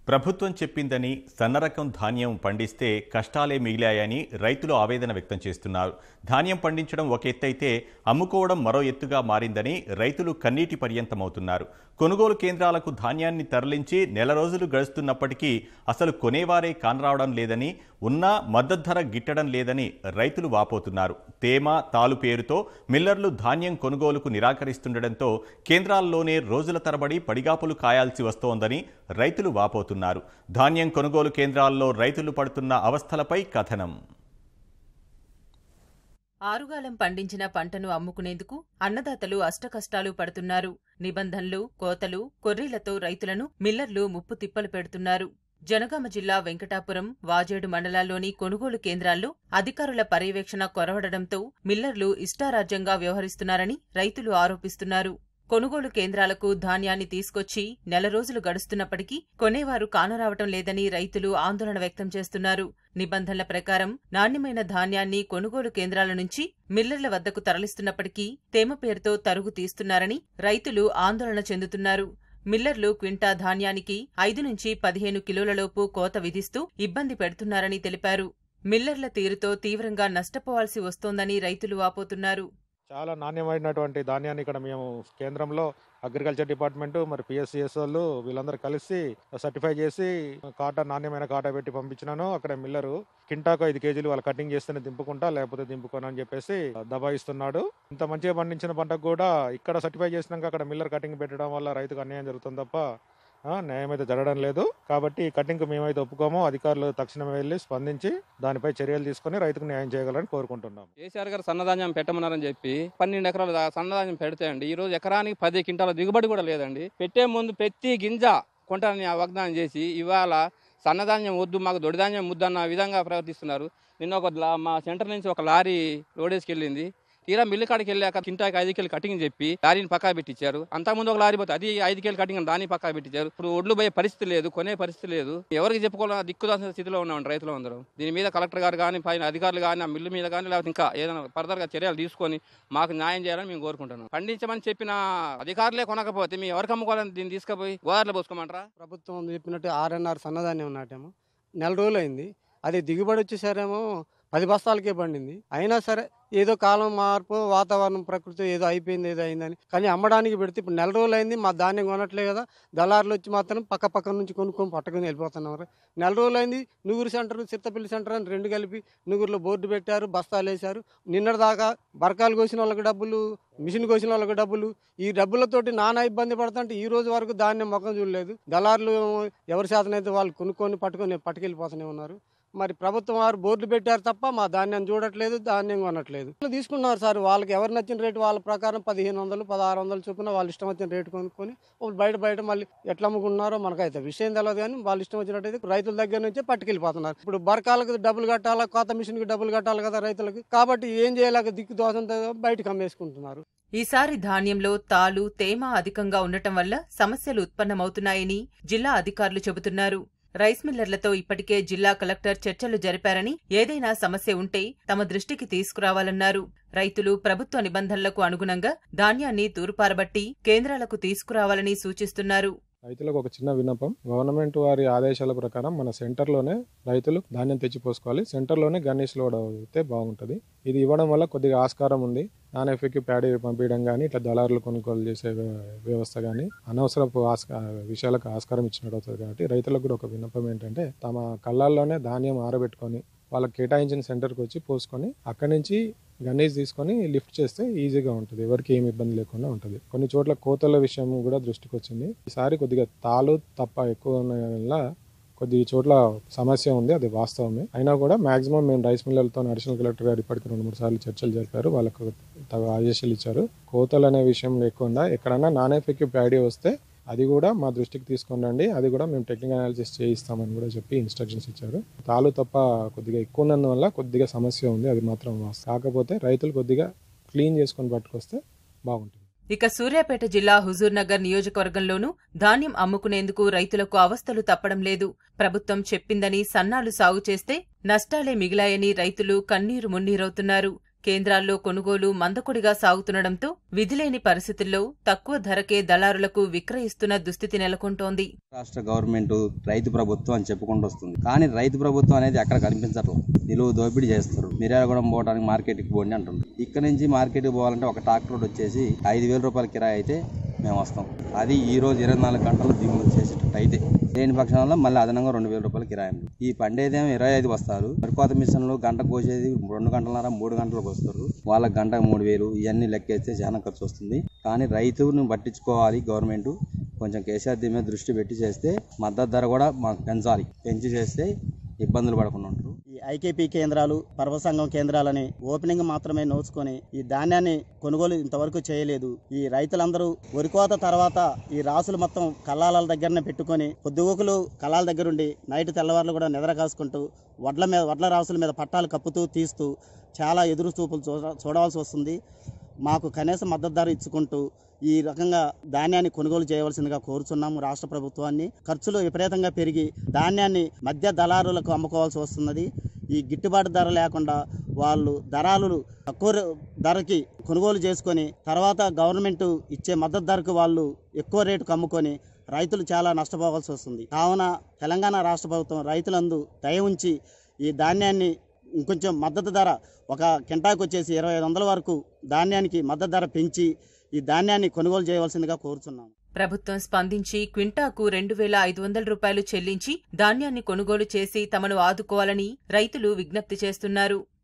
ప్రభుత్వం చెప్పిందని సన్నరకం ధాన్యం పండిస్తే కష్టాలే మిగిలాయని రైతులు ఆవేదన వ్యక్తం చేస్తున్నారు ధాన్యం పండించడం ఒక ఎత్తైతే అమ్ముకోవడం మరో ఎత్తుగా మారిందని రైతులు కన్నీటి పర్యంతమవుతున్నారు కొనుగోలు కేంద్రాలకు ధాన్యాన్ని తరలించి నెల రోజులు గడుస్తున్నప్పటికీ అసలు కొనేవారే కానరావడం లేదని ఉన్నా మద్దతు ధర గిట్టడం లేదని రైతులు వాపోతున్నారు తేమ తాలు పేరుతో మిల్లర్లు ధాన్యం కొనుగోలుకు నిరాకరిస్తుండటంతో కేంద్రాల్లోనే రోజుల తరబడి పడిగాపులు కాయాల్సి వస్తోందని రైతులు వాపోతున్నారు ధాన్యం కొనుగోలు కేంద్రాల్లో రైతులు పడుతున్న అవస్థలపై కథనం ఆరుగాలం పండించిన పంటను అమ్ముకునేందుకు అన్నదాతలు అష్టకష్టాలు పడుతున్నారు నిబంధనలు కోతలు కొర్రీలతో రైతులను మిల్లర్లు ముప్పు తిప్పలు పెడుతున్నారు జనగామ జిల్లా వెంకటాపురం వాజేడు మండలాల్లోని కొనుగోలు కేంద్రాల్లో అధికారుల పర్యవేక్షణ కొరవడడంతో మిల్లర్లు ఇష్టారాజ్యంగా వ్యవహరిస్తున్నారని రైతులు ఆరోపిస్తున్నారు కొనుగోలు కేంద్రాలకు ధాన్యాన్ని తీసుకొచ్చి నెల రోజులు గడుస్తున్నప్పటికీ కొనేవారు కానరావటం లేదని రైతులు ఆందోళన వ్యక్తం చేస్తున్నారు నిబంధనల ప్రకారం నాణ్యమైన ధాన్యాన్ని కొనుగోలు కేంద్రాల నుంచి మిల్లర్ల వద్దకు తరలిస్తున్నప్పటికీ తేమ పేరుతో తరుగు తీస్తున్నారని రైతులు ఆందోళన చెందుతున్నారు మిల్లర్లు క్వింటా ధాన్యానికి ఐదు నుంచి పదిహేను కిలోలలోపు కోత విధిస్తూ ఇబ్బంది పెడుతున్నారని తెలిపారు మిల్లర్ల తీరుతో తీవ్రంగా నష్టపోవాల్సి వస్తోందని రైతులు వాపోతున్నారు చాలా నాణ్యమైనటువంటి ధాన్యాన్ని ఇక్కడ మేము కేంద్రంలో అగ్రికల్చర్ డిపార్ట్మెంట్ మరి పిఎస్సిఎస్ వాళ్ళు వీళ్ళందరూ కలిసి సర్టిఫై చేసి కాటా నాణ్యమైన కాటా పెట్టి పంపించినాను అక్కడ మిల్లరు కింటాకు ఐదు కేజీలు వాళ్ళు కటింగ్ చేస్తేనే దింపుకుంటా లేకపోతే దింపుకోను అని చెప్పేసి దబాయిస్తున్నాడు ఇంత మంచిగా పండించిన పంటకు కూడా ఇక్కడ సర్టిఫై చేసినాక అక్కడ మిల్లర్ కటింగ్ పెట్టడం వల్ల రైతుకు అన్యాయం జరుగుతుంది తప్ప ఆ, న్యాయం అయితే జరగడం లేదు కాబట్టి ఈ కటింగ్ మేమైతే ఒప్పుకోమో అధికారులు తక్షణమే వెళ్ళి స్పందించి దానిపై చర్యలు తీసుకొని రైతుకు న్యాయం చేయగలని కోరుకుంటున్నాం కేసీఆర్ గారు సన్నధాన్యం పెట్టమన్నారని చెప్పి పన్నెండు ఎకరాలు దా- సన్నధాన్యం పెడితే అండి ఈ రోజు ఎకరానికి పది క్వింటాల దిగుబడి కూడా లేదండి పెట్టే ముందు ప్రతి గింజ కొంటానని వాగ్దానం చేసి ఇవాళ సన్నధాన్యం వద్దు మాకు దొడిధాన్యం ముద్దు అన్న విధంగా ప్రవర్తిస్తున్నారు నిన్న ఒక లా- మా సెంటర్ నుంచి ఒక లారీ లోడేసుకెళ్ళింది తీరా మిల్లు కాడికి వెళ్ళాక కింటాకి ఐదు కిలో కటింగ్ చెప్పి లారీని పక్కా పెట్టించారు అంతకుముందు ఒక లారీ పోతే అది ఐదు కిలో కటింగ్ అని దాన్ని పక్కా పెట్టించారు ఇప్పుడు ఒడ్లు పోయే పరిస్థితి లేదు కొనే పరిస్థితి లేదు ఎవరికి చెప్పుకోవాలని దిక్కుదాల్సిన స్థితిలో ఉన్నామండి రైతులు అందరం దీని మీద కలెక్టర్ గారు కానీ పైన అధికారులు కానీ ఆ మిల్లు మీద కానీ లేకపోతే ఇంకా ఏదైనా ఫర్దర్ గా చర్యలు తీసుకొని మాకు న్యాయం చేయాలని మేము కోరుకుంటున్నాం పండించమని చెప్పిన అధికారులే కొనకపోతే మేము ఎవరికి అమ్ముకోవాలని దీన్ని తీసుకుపోయి గోదావరిలో పోసుకోమంటారా ప్రభుత్వం చెప్పినట్టు ఆర్ఎన్ఆర్ సన్నధాన్యం నాటేమో నెల రోజులు అయింది అది దిగుబడి వచ్చేసరేమో పది బస్తాలకే పండింది అయినా సరే ఏదో కాలం మార్పు వాతావరణం ప్రకృతి ఏదో అయిపోయింది ఏదో అయిందని కానీ అమ్మడానికి పెడితే ఇప్పుడు నెల రోజులు అయింది మా ధాన్యం కొనట్లే కదా దళారులు వచ్చి మాత్రం పక్క పక్క నుంచి కొనుక్కొని పట్టుకొని వెళ్ళిపోతున్నారు నెల రోజులు అయింది నుగురు సెంటర్ చిత్తపల్లి సెంటర్ అని రెండు కలిపి నుగురులో బోర్డు పెట్టారు బస్తాలు వేశారు నిన్నటి దాకా బరకాలు కోసిన వాళ్ళకి డబ్బులు మిషన్ కోసిన వాళ్ళకి డబ్బులు ఈ డబ్బులతోటి నానా ఇబ్బంది పడుతుంటే ఈ రోజు వరకు ధాన్యం మొఖం చూడలేదు దళారులు ఎవరి శాతనైతే వాళ్ళు కొనుక్కొని పట్టుకొని పట్టుకెళ్ళిపోతూనే ఉన్నారు మరి ప్రభుత్వం వారు బోర్డులు పెట్టారు తప్ప మా ధాన్యం చూడట్లేదు ధాన్యం కొనట్లేదు తీసుకున్నారు సార్ వాళ్ళకి ఎవరు నచ్చిన రేటు వాళ్ళ ప్రకారం పదిహేను వందలు పదహారు వందలు చొప్పున వాళ్ళు ఇష్టం వచ్చిన రేటు కొనుక్కొని ఇప్పుడు బయట బయట మళ్ళీ ఎట్లా అమ్ముకున్నారో మనకైతే విషయం తెలియదు కానీ వాళ్ళు ఇష్టం వచ్చినట్టయితే రైతుల దగ్గర నుంచే పట్టుకెళ్ళిపోతున్నారు ఇప్పుడు బరకాలకు డబ్బులు కట్టాలా కొత్త మిషన్కి డబ్బులు కట్టాలి కదా రైతులకు కాబట్టి ఏం చేయలేక దిక్కు దోషంతో బయటకు అమ్మేసుకుంటున్నారు ఈసారి ధాన్యంలో తాలు తేమ అధికంగా ఉండటం వల్ల సమస్యలు ఉత్పన్నమవుతున్నాయని జిల్లా అధికారులు చెబుతున్నారు రైస్ మిల్లర్లతో ఇప్పటికే జిల్లా కలెక్టర్ చర్చలు జరిపారని ఏదైనా సమస్య ఉంటే తమ దృష్టికి తీసుకురావాలన్నారు రైతులు ప్రభుత్వ నిబంధనలకు అనుగుణంగా ధాన్యాన్ని తూర్పారబట్టి కేంద్రాలకు తీసుకురావాలని సూచిస్తున్నారు రైతులకు ఒక చిన్న విన్నపం గవర్నమెంట్ వారి ఆదేశాల ప్రకారం మన సెంటర్లోనే రైతులు ధాన్యం తెచ్చి పోసుకోవాలి సెంటర్లోనే గన్నీస్ లోడ్ అయితే బాగుంటుంది ఇది ఇవ్వడం వల్ల కొద్దిగా ఆస్కారం ఉంది నాన్ ఎఫెక్టివ్ ప్యాడీ పంపించడం కానీ ఇట్లా దళారులు కొనుగోలు చేసే వ్య- వ్యవస్థ కానీ అనవసరపు ఆస్కా విషయాలకు ఆస్కారం ఇచ్చినట్టు అవుతుంది కాబట్టి రైతులకు కూడా ఒక విన్నపం ఏంటంటే తమ కళ్ళల్లోనే ధాన్యం ఆరబెట్టుకొని వాళ్ళకి కేటాయించిన సెంటర్కి వచ్చి పోసుకొని అక్కడి నుంచి గన్నేజ్ తీసుకొని లిఫ్ట్ చేస్తే ఈజీగా ఉంటుంది ఎవరికి ఏమి ఇబ్బంది లేకుండా ఉంటుంది కొన్ని చోట్ల కోతల విషయం కూడా దృష్టికి వచ్చింది ఈసారి కొద్దిగా తాలు తప్ప ఎక్కువ ఉన్న వల్ల కొద్ది చోట్ల సమస్య ఉంది అది వాస్తవమే అయినా కూడా మాక్సిమం మేము రైస్ మిల్లర్లతో అడిషనల్ కలెక్టర్ గారు ఇప్పటికి రెండు మూడు సార్లు చర్చలు జరిపారు వాళ్ళకు తగ ఆదేశాలు ఇచ్చారు కోతలు అనే విషయం లేకుండా ఎక్కడన్నా నాన్ ఎఫెక్టివ్ ప్యాడీ వస్తే అది కూడా మా దృష్టికి తీసుకొని రండి అది కూడా మేము టెక్నికల్ అనాలిసిస్ చేయిస్తామని కూడా చెప్పి ఇన్స్ట్రక్షన్స్ ఇచ్చారు తాలు తప్ప కొద్దిగా ఎక్కువ ఉన్నందువల్ల కొద్దిగా సమస్య ఉంది అది మాత్రం వాస్తవం కాకపోతే రైతులు కొద్దిగా క్లీన్ చేసుకొని పట్టుకొస్తే బాగుంటుంది ఇక సూర్యాపేట జిల్లా హుజూర్నగర్ నియోజకవర్గంలోనూ ధాన్యం అమ్ముకునేందుకు రైతులకు అవస్థలు తప్పడం లేదు ప్రభుత్వం చెప్పిందని సన్నాలు సాగు చేస్తే నష్టాలే మిగిలాయని రైతులు కన్నీరు మున్నీరవుతున్నారు కేంద్రాల్లో కొనుగోలు మందకొడిగా సాగుతుండటంతో విధిలేని పరిస్థితుల్లో తక్కువ ధరకే దళారులకు విక్రయిస్తున్న దుస్థితి నెలకొంటోంది రాష్ట్ర గవర్నమెంట్ రైతు ప్రభుత్వం అని చెప్పుకుంటూ వస్తుంది కానీ రైతు ప్రభుత్వం అనేది ఎక్కడ కనిపించట్లేదు నిలువు దోపిడీ చేస్తారు మిర్యాలగూడెం పోవడానికి మార్కెట్కి పోండి అంటున్నారు ఇక్కడ నుంచి మార్కెట్కి పోవాలంటే ఒక ట్రాక్టర్ రోడ్ వచ్చేసి ఐదు వేల రూపాయల కిరాయి అయితే మేము వస్తాం అది ఈ రోజు ఇరవై నాలుగు గంటలు దిగుమతి చేసేటట్టు అయితే లేని పక్షంలో మళ్ళీ అదనంగా రెండు వేల రూపాయలు కిరాయి అండి. ఈ పండేదేమో ఇరవై ఐదు వస్తారు వరికోత మిషన్లు గంట కోసేది రెండు గంటలన్నర మూడు గంటలకు వస్తారు వాళ్ళకి గంట మూడు వేలు ఇవన్నీ లెక్కేస్తే చాలా ఖర్చు వస్తుంది కానీ రైతును పట్టించుకోవాలి గవర్నమెంట్ కొంచెం కేసీఆర్ దీని మీద దృష్టి పెట్టి చేస్తే మద్దతు ధర కూడా మాకు పెంచాలి పెంచి చేస్తే ఇబ్బందులు పడకుండా ఉంటారు ఈ ఐకేపీ కేంద్రాలు పర్వ సంఘం కేంద్రాలని ఓపెనింగ్ మాత్రమే నోచుకొని ఈ ధాన్యాన్ని కొనుగోలు ఇంతవరకు చేయలేదు ఈ రైతులందరూ వరికోత తర్వాత ఈ రాసులు మొత్తం కల్లాల దగ్గరనే పెట్టుకొని పొద్దుగోకులు కళ్ళాల దగ్గరుండి నైట్ తెల్లవారులు కూడా నిద్ర కాసుకుంటూ వడ్ల మీద వడ్ల రాసుల మీద పట్టాలు కప్పుతూ తీస్తూ చాలా ఎదురు చూపులు చూడ చూడవలసి వస్తుంది మాకు కనీస మద్దతు ధర ఇచ్చుకుంటూ ఈ రకంగా ధాన్యాన్ని కొనుగోలు చేయవలసిందిగా కోరుచున్నాము రాష్ట్ర ప్రభుత్వాన్ని ఖర్చులు విపరీతంగా పెరిగి ధాన్యాన్ని మధ్య దళారులకు అమ్ముకోవాల్సి వస్తున్నది ఈ గిట్టుబాటు ధర లేకుండా వాళ్ళు దళారులు తక్కువ రే- ధరకి కొనుగోలు చేసుకొని తర్వాత గవర్నమెంట్ ఇచ్చే మద్దతు ధరకు వాళ్ళు ఎక్కువ రేటుకు అమ్ముకొని రైతులు చాలా నష్టపోవాల్సి వస్తుంది కావున తెలంగాణ రాష్ట్ర ప్రభుత్వం రైతులందు దయ ఉంచి ఈ ధాన్యాన్ని ఇంకొంచెం మద్దతు ధర ఒక కింటాకు వచ్చేసి ఇరవై ఐదు వందల వరకు ధాన్యానికి మద్దతు ధర పెంచి ఈ ధాన్యాన్ని కొనుగోలు చేయవలసిందిగా కోరుచున్నాం ప్రభుత్వం స్పందించి క్వింటాకు రెండు వేల ఐదు వందల రూపాయలు చెల్లించి ధాన్యాన్ని కొనుగోలు చేసి తమను ఆదుకోవాలని రైతులు విజ్ఞప్తి చేస్తున్నారు